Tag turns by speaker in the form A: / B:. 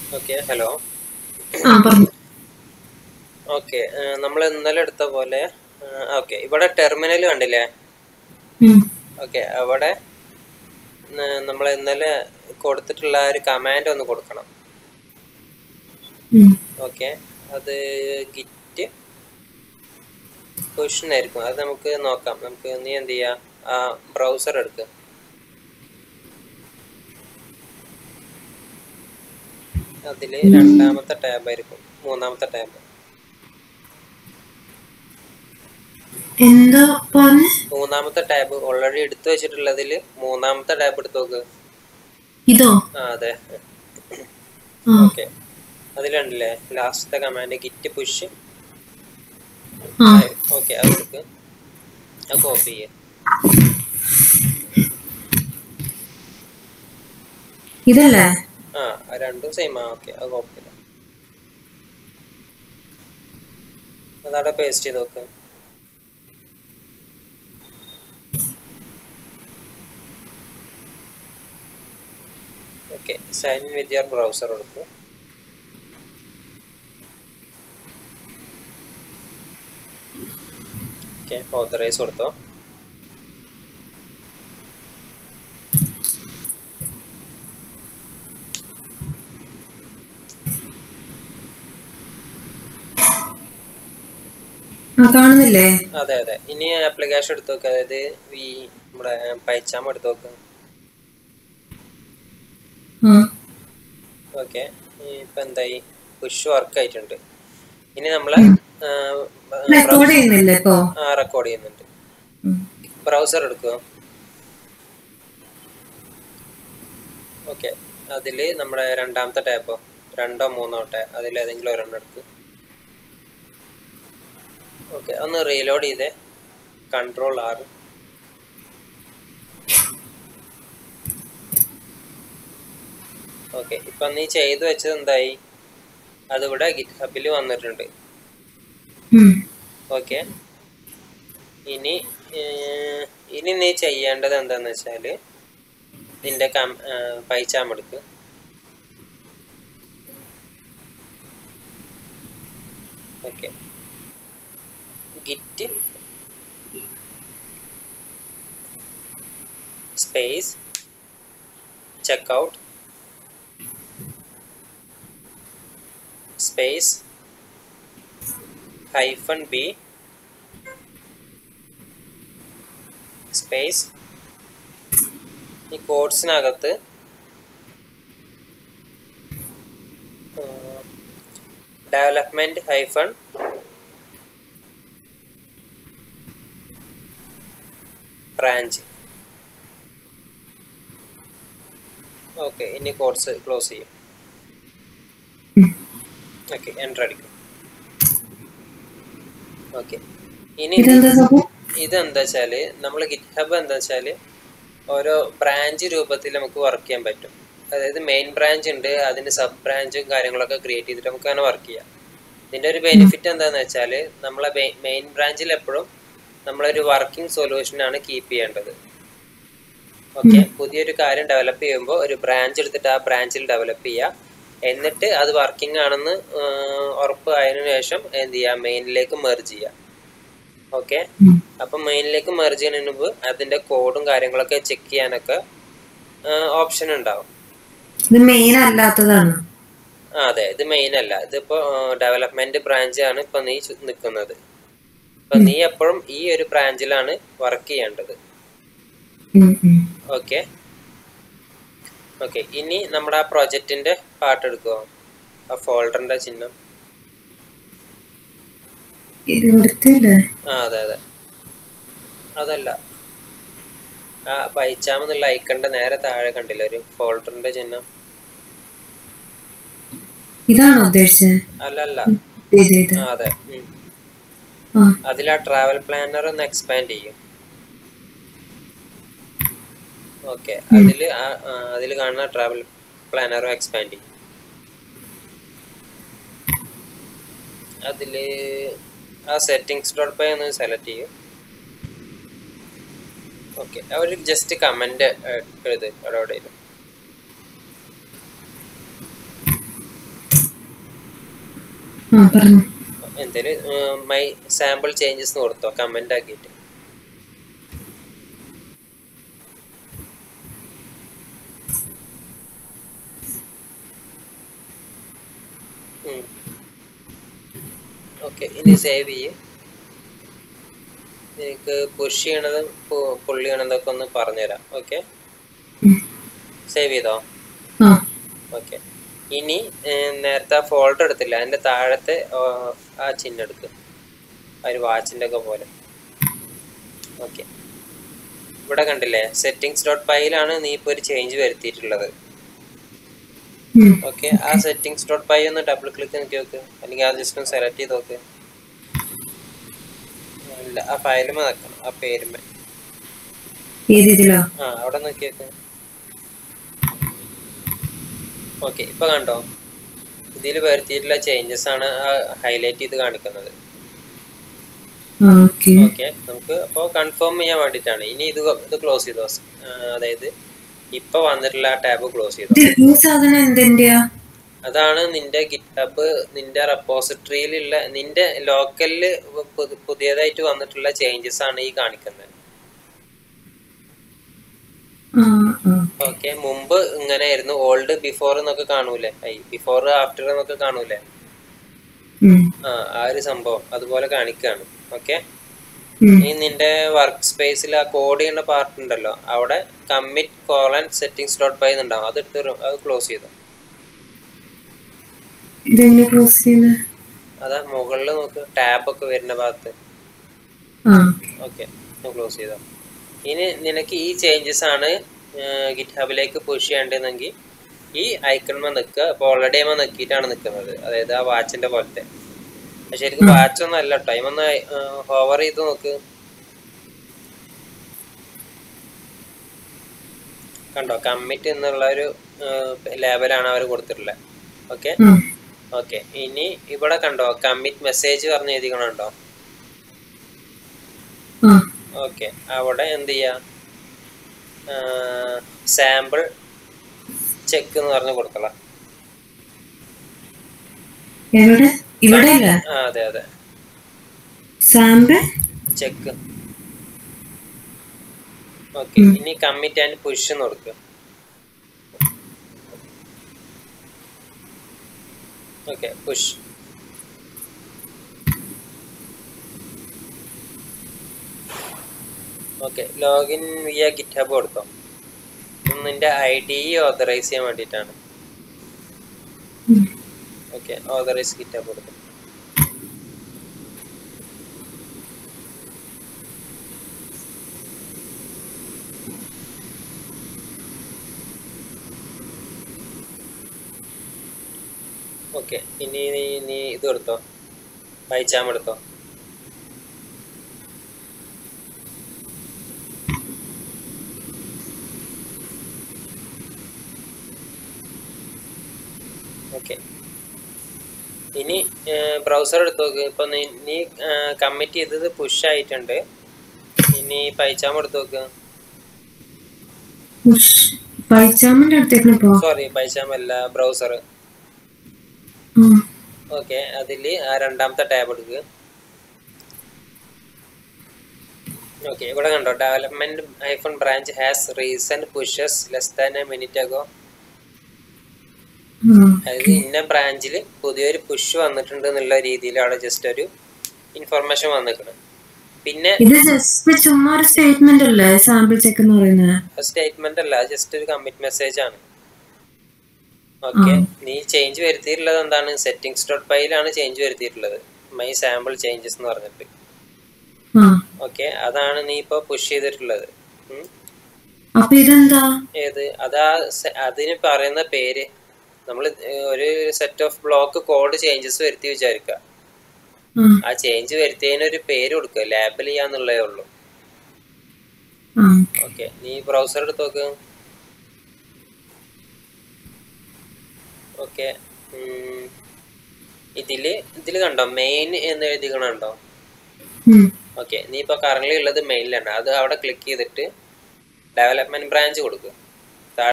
A: Okay hello
B: ആ പറഞ്ഞു
A: okay നമ്മൾ ഇന്നലെ എടുത്ത പോലെ ഓക്കെ ഇവിടെ ടെർമിനൽ കണ്ടില്ലേ
B: ഉം.
A: ഓക്കെ അവിടെ നമ്മൾ ഇന്നലെ കൊടുത്തിട്ടുള്ള ആ ഒരു കമാൻഡ് ഒന്ന് കൊടുക്കണം
B: ഉം.
A: ഓക്കെ അത് ഗിറ്റ് ക്വസ്റ്റൻ ആയിരിക്കും അത് നമുക്ക് നോക്കാം നമുക്ക് നീ എന്ത് ചെയ്യാം ആ ബ്രൗസർ എടുക്കുക അതിൽ രണ്ടാമത്തെ ടാബ് ആയിരിക്കും മൂന്നാമത്തെ ടാബ്
B: എന്താ പറഞ്ഞ
A: മൂന്നാമത്തെ ടാബ് ഓൾറെഡി എടുത്തു വെച്ചിട്ടുള്ളതിൽ മൂന്നാമത്തെ ടാബ് എടുത്ത് നോക്ക്
B: ഇതോ
A: ആ അതെ
B: ആ
A: ഓക്കെ അതിലുണ്ടല്ലേ ലാസ്റ്റത്തെ കമാൻഡ് ഗിറ്റ് പുഷ്
B: ആ
A: ഓക്കെ അത് എടുക്ക് അത് കോപ്പി ചെയ്യ
B: ഇതല്ലേ
A: ആ അത് രണ്ടും സെയിം ആ ഓക്കെ അത് കോപ്പി ചെയ്ത അതവിടെ പേസ്റ്റ് ചെയ്ത് നോക്ക് okay sign in with your browser കൊടുക്കും ഓക്കെ ഓതറൈസ് കൊടുത്തോ
B: ആ കാണുന്നില്ലേ
A: അതെ അതെ ഇനി ആപ്ലിക്കേഷൻ എടുത്ത് നോക്ക് അതായത് ഈ നമ്മുടെ പൈച്ചാമ എടുത്ത് നോക്ക്
B: ആ
A: ഓക്കെ ഇപ്പൊ എന്തായി പുഷ് വർക്ക് ആയിട്ടുണ്ട് ഇനി നമ്മള്
B: റെക്കോർഡ് ചെയ്യുന്നില്ലേ ഇപ്പോ
A: റെക്കോർഡ് ചെയ്യുന്നുണ്ട്
B: ഉം.
A: ബ്രൗസർ എടുക്കുക ഓക്കെ അതില് നമ്മുടെ രണ്ടാമത്തെ ടാബോ രണ്ടോ മൂന്നോ ടാ അതിൽ ഏതെങ്കിലും ഒരെണ്ണം എടുക്കുക ഓക്കെ ഒന്ന് റീലോഡ് ചെയ്തേ കൺട്രോൾ ആറ് ഓക്കെ ഇപ്പൊ നീ ചെയ്തു വെച്ചത് എന്തായി അതിവിടെ ഗിറ്റ് ഹബിൽ വന്നിട്ടുണ്ട്
B: ഉം.
A: ഓക്കെ ഇനി ഏർ, ഇനി നീ ചെയ്യേണ്ടത് എന്താന്ന് വെച്ചാല് നിന്റെ കം പൈച്ചാം എടുക്ക് okay git space checkout space hyphen B space ഈ കോഡ്സിനകത്ത് ഡെവലപ്മെന്റ് ഹൈഫൺ ബ്രാഞ്ച് ഓക്കെ ഇനി കോഡ്സ് ക്ലോസ് ചെയ്യും
B: ഉം.
A: ഓക്കെ എൻ്റർ അടിക്കും ഓക്കെ ഇനി
B: ഇതെന്താ സംഭവം
A: ഇതെന്താ വെച്ചാല് നമ്മൾ ഗിറ്റ് ഹബ് എന്താ വെച്ചാല് ഓരോ ബ്രാഞ്ച് രൂപത്തിൽ നമുക്ക് വർക്ക് ചെയ്യാൻ പറ്റും അതായത് മെയിൻ ബ്രാഞ്ച് ഉണ്ട് അതിന് സബ് ബ്രാഞ്ചും കാര്യങ്ങളൊക്കെ ക്രിയേറ്റ് ചെയ്തിട്ട് നമുക്ക് അങ്ങനെ വർക്ക് ചെയ്യാം ഇതിന്റെ ഒരു ബെനിഫിറ്റ് എന്താന്ന് വെച്ചാൽ നമ്മളെ മെയിൻ ബ്രാഞ്ചിൽ എപ്പോഴും നമ്മളൊരു വർക്കിംഗ് സൊല്യൂഷൻ ആണ് കീപ്പ് ചെയ്യേണ്ടത് ഓക്കെ പുതിയൊരു കാര്യം ഡെവലപ്പ് ചെയ്യുമ്പോൾ ഒരു ബ്രാഞ്ച് എടുത്തിട്ട് ആ ബ്രാഞ്ചിൽ ഡെവലപ്പ് ചെയ്യുക എന്നിട്ട് അത് വർക്കിംഗ് ആണെന്ന് ആഹ് ഉറപ്പ് ആയതിനു ശേഷം എന്ത് ചെയ്യുക മെയിനിലേക്ക് മെർജ് ചെയ്യുക ഓക്കെ
B: ഉം.
A: അപ്പൊ മെയിനിലേക്ക് മെർജ് ചെയ്യുന്നതിന് മുമ്പ് അതിന്റെ കോഡും കാര്യങ്ങളൊക്കെ ചെക്ക് ചെയ്യാനൊക്കെ ഓപ്ഷൻ ഉണ്ടാവും
B: ഇത് മെയിൻ അല്ലാത്തതാണ്
A: ആ അതെ ഇത് മെയിൻ അല്ല ഇതിപ്പോ ഡെവലപ്മെന്റ് ബ്രാഞ്ച് ആണ് ഇപ്പൊ നീ ചു- നിൽക്കുന്നത് അപ്പൊ നീ എപ്പോഴും ഈ ഒരു ബ്രാഞ്ചിലാണ് വർക്ക് ചെയ്യേണ്ടത്
B: ഉം, ഉം.
A: ഓക്കെ ഓക്കെ ഇനി നമ്മുടെ ആ പ്രൊജക്റ്റിന്റെ പാർട്ട് എടുക്കുമോ ആ ഫോൾഡറിന്റെ ചിഹ്നം
B: ഇത് ഇവിടുത്തെ
A: ആ അതെ അതെ അതല്ല ആ പൈച്ചാം എന്നുള്ള ഐക്കണിന്റെ നേരെ താഴെ കണ്ടില്ല ഒരു ഫോൾഡറിന്റെ ചിഹ്നം
B: ഇതാണോ ഉദ്ദേശിച്ചത്
A: അല്ല അല്ല
B: ഇത് ഇത്
A: ആ അതെ ഉം.
B: ആ
A: അതിൽ ആ ട്രാവൽ പ്ലാനർ ഒന്ന് എക്സ്പാൻഡ് ചെയ്യും ഓക്കെ അതിൽ അതിൽ കാണുന്ന ട്രാവൽ പ്ലാനറും എക്സ്പാൻഡ് ചെയ്യും അതിൽ ആ സെറ്റിങ്സ് ഡോട്ട് പൈ ഒന്ന് സെലക്ട് ചെയ്യും ഓക്കെ അവർ ജസ്റ്റ് കമന്റ് എഴുത് അവിടെ എവിടെയും
B: ആ പറഞ്ഞു
A: എന്തേലും മൈ സാമ്പിൾ ചേഞ്ചസ് കൊടുത്തോ കമന്റ് ആക്കിയിട്ട് ഓക്കെ ഇനി സേവ് ചെയ്യ് എനിക്ക് പുഷ് ചെയ്യണതും പുള്ളി ചെയ്യണതൊക്കെ ഒന്ന് പറഞ്ഞുതരാം ഓക്കെ
B: ഉം.
A: സേവ് ചെയ്തോ
B: ആ
A: ഓക്കെ ഇനി ഏർ, നേരത്തെ ആ ഫോൾഡർ എടുത്തില്ല അതിന്റെ താഴത്തെ ആ, ആ ചിഹ്നം എടുക്ക് ആ ഒരു വാച്ചിന്റെ ഒക്കെ പോലെ ഓക്കെ ഇവിടെ കണ്ടില്ലേ സെറ്റിംഗ്സ് ഡോട്ട് പൈയിലാണ് നീ ഇപ്പോൾ ഒരു ചേഞ്ച് വരുത്തിയിട്ടുള്ളത്
B: ഉം.
A: ഓക്കെ ആ സെറ്റിംഗ്സ് ഡോട്ട് പൈ ഒന്ന് ഡബിൾ ക്ലിക്ക് നോക്കി നോക്ക് അല്ലെങ്കിൽ ആ ജസ്റ്റ് ഒന്ന് സെലക്ട് ചെയ്ത് നോക്ക് അല്ല ആ ഫയലുമേ നിൽക്കണം ആ പേരുമേ
B: ഏത് ഇതിലോ
A: ആ അവിടെ നോക്കി നോക്ക് ഓക്കെ ഇപ്പൊ കണ്ടോ ഇതിൽ വരുത്തിയിട്ടുള്ള ചേഞ്ചസ് ആണ് ഹൈലൈറ്റ് ചെയ്ത് കാണിക്കുന്നത്
B: ആ ഓക്കെ
A: ഓക്കെ നമുക്ക് അപ്പോൾ കൺഫേം ചെയ്യാൻ വേണ്ടിയിട്ടാണ് ഇനി ഇത് കൊ- ഇത് ക്ലോസ് ചെയ്തോ ആ, അതായത് ഇപ്പൊ വന്നിട്ടുള്ള ആ ടാബ് ക്ലോസ് ചെയ്തോ
B: ഇത് ഈ സാധനം എന്തിന്റെയാ
A: അതാണ് നിന്റെ ഗിറ്റബ് നിന്റെ റെപ്പോസിറ്ററിയിലുള്ള നിന്റെ ലോക്കലില് പുതിയതായിട്ട് വന്നിട്ടുള്ള ചേഞ്ചസ് ആണ് ഈ കാണിക്കുന്നത്
B: ആ ആ
A: ഓക്കെ മുമ്പ് ഇങ്ങനെയായിരുന്നു ഓൾഡ് ബിഫോർ എന്നൊക്കെ കാണൂലേ ഐ ബിഫോർ ആഫ്റ്റർ എന്നൊക്കെ കാണൂലേ
B: ഉം.
A: ആ ആ ഒരു സംഭവം അതുപോലെ കാണിക്കുകയാണ് ഓക്കെ
B: ഉം.
A: ഈ നിന്റെ വർക്ക് സ്പേസിൽ ആ കോഡ് ചെയ്യുന്ന പാർട്ട് ഉണ്ടല്ലോ അവിടെ commit colon settings dot py എന്നുണ്ടാവും അത് എടുത്ത് ഒരു- അത് ക്ലോസ് ചെയ്തു
B: ഇതെങ്ങനെ ക്ലോസ് ചെയ്യുന്നത്
A: അതാ മുകളിൽ നോക്ക് ടാബ് ഒക്കെ വരുന്ന ഭാഗത്ത്
B: ആ
A: ഓക്കെ ക്ലോസ് ചെയ്തോ ഇനി നിനക്ക് ഈ ചേഞ്ചസ് ആണ് ഗിറ്റ് ഹബിലേക്ക് പുഷ് ചെയ്യേണ്ടതെങ്കിൽ ഈ ഐക്കൺമ നിൽക്കുക ഇപ്പോൾ ഓൾറെഡി അമ്മ നിൽക്കിയിട്ടാണ് നിൽക്കുന്നത് അതായത് ആ വാച്ചിന്റെ പോലത്തെ പക്ഷെ ശരിക്കും വാച്ച് ഒന്നും അല്ല കേട്ടോ ഒന്ന് ഹോവർ ചെയ്ത് നോക്ക് കണ്ടോ കമ്മിറ്റ് എന്നുള്ള ഒരു ലേബലാണ് അവർ കൊടുത്തിട്ടുള്ളത് ഓക്കെ
B: ആ
A: ഓക്കെ ഇനി ഇവിടെ കണ്ടോ കമ്മിറ്റ് മെസ്സേജ് പറഞ്ഞ് എഴുതിക്കണുണ്ടോ
B: ആ
A: ഓക്കെ അവിടെ എന്ത് ചെയ്യാ സാമ്പിൾ ചെക്ക് എന്ന് പറഞ്ഞ് കൊടുക്കളാം
B: എവിടെ ഇവിടെ അല്ലേ
A: ആ അതെ അതെ
B: സാമ്പിൾ
A: ചെക്ക് ഓക്കെ ഇനി കമ്മിറ്റ് ആൻഡ് പുഷ് എന്ന് കൊടുക്കുക okay push okay login via GitHub കൊടുത്തോ ഇത് നിന്റെ ഐ ഡി ഓതറൈസ് ചെയ്യാൻ വേണ്ടിയിട്ടാണ്
B: ഉം.
A: ഓക്കെ ഓതറൈസ് ഗിറ്റ് ഹബ് കൊടുത്തു ഓക്കെ ഇനി നീ നീ ഇത് എടുത്തോ പൈച്ചാം എടുത്തോ ഓക്കെ ഇനി ബ്രൗസർ എടുത്ത് നോക്ക് ഇപ്പൊ നീ നീ കമ്മിറ്റ് ചെയ്തത് പുഷ് ആയിട്ടുണ്ട് ഇനി പൈച്ചാം എടുത്ത് നോക്ക്
B: ഉഷ്. പൈച്ചാമിന്റെ അടുത്തേക്ക് പോ
A: സോറി പൈച്ചാം അല്ല ബ്രൗസർ
B: ആ
A: ഓക്കെ അതിൽ ആ രണ്ടാമത്തെ ടാബ് എടുക്കുക ഓക്കെ ഇവിടെ കണ്ടോ development hyphen branch has recent pushes less than a minute ago
B: ആ
A: അതായത് ഇന്ന ബ്രാഞ്ചിൽ പുതിയൊരു പുഷ് വന്നിട്ടുണ്ട് എന്നുള്ള രീതിയിൽ അവിടെ ജസ്റ്റ് ഒരു ഇൻഫർമേഷൻ വന്നിട്ടുണ്ട് പിന്നെ
B: ഇത് ജസ്റ്റ് ചുമ്മാ ഒരു സ്റ്റേറ്റ്മെന്റ് അല്ലേ സാമ്പിൾ ചെക്ക് എന്ന് പറയുന്നത്
A: സ്റ്റേറ്റ്മെന്റ് അല്ല ജസ്റ്റ് ഒരു കമ്മിറ്റ് മെസ്സേജ് ആണ് ഓക്കെ നീ ചേഞ്ച് വരുത്തിയിട്ടുള്ളത് എന്താണ് സെറ്റിംഗ്സ് ഡോട്ട് പൈയിലാണ് ചേഞ്ച് വരുത്തിയിട്ടുള്ളത് മൈ സാമ്പിൾ ചേഞ്ചസ് എന്ന് പറഞ്ഞിട്ട്
B: ആ
A: ഓക്കെ അതാണ് നീ ഇപ്പോൾ പുഷ് ചെയ്തിട്ടുള്ളത് ഉം.
B: അപ്പൊ ഇതെന്താ
A: ഏത് അതാ സെ- അതിന് പറയുന്ന പേര് നമ്മൾ ഒരു set of block code changes വരുത്തി വിചാരിക്കുക
B: ആ
A: ആ ചേഞ്ച് വരുത്തിയതിന് ഒരു പേര് കൊടുക്കുക ലേബൽ ചെയ്യാന്നുള്ളതേ ഉള്ളൂ
B: ആ
A: ഓക്കെ നീ ബ്രൗസർ എടുത്ത് നോക്ക് ഓക്കെ ഇതില് ഇതില് കണ്ടോ മെയിൻ എന്ന് എഴുതിക്കണുണ്ടോ
B: ഉം.
A: ഓക്കെ നീ ഇപ്പോൾ കറന്റ് ഉള്ളത് മെയിനിലാണ് അത് അവിടെ ക്ലിക്ക് ചെയ്തിട്ട് ഡെവലപ്മെന്റ് ബ്രാഞ്ച് കൊടുക്കുക